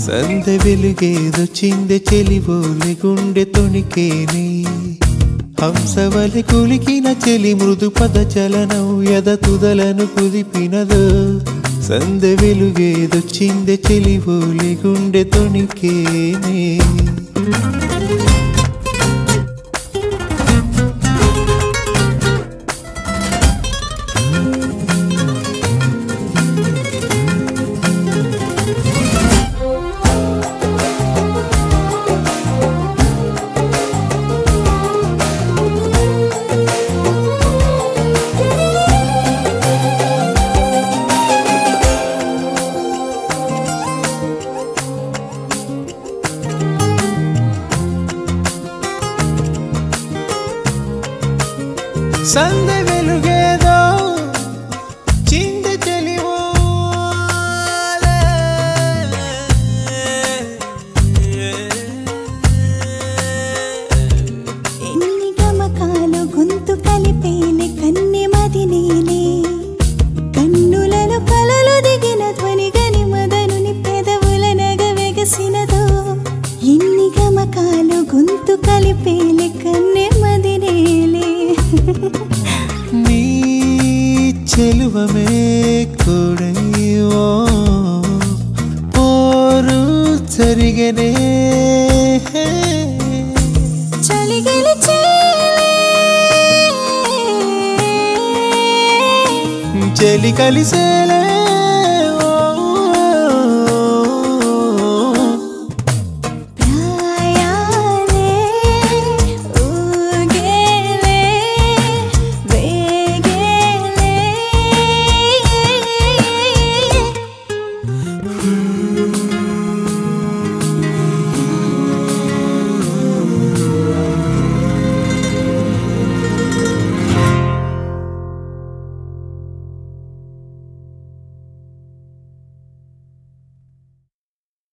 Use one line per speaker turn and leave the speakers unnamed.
సందె వెలుగేదొచ్చిందె చెలివోలె గుండె తొణికేనే హంసవలె కులికిన చెలి మృదు పద చలనం యద తుదలను కుదిపినదో సందె వెలుగేదొచ్చిందె చెలివోలె గుండె తొణికేనే సందె వెలుగేదో చిందె చెలివోలే
ఎన్ని గమకాలు గొంతు కలిపేలే కన్నె మది నేలే కన్నులలో కలలు దిగిన ధ్వని గని మదనుని పెదవుల నగ వెగసినదో ఎన్ని గమకాలు గొంతు కలిపేలే కన్నె మది నేలే
నీ చెలువమే కూడయో పోరు జరిగనే
చలిగిలి
చెలి కలిసేలే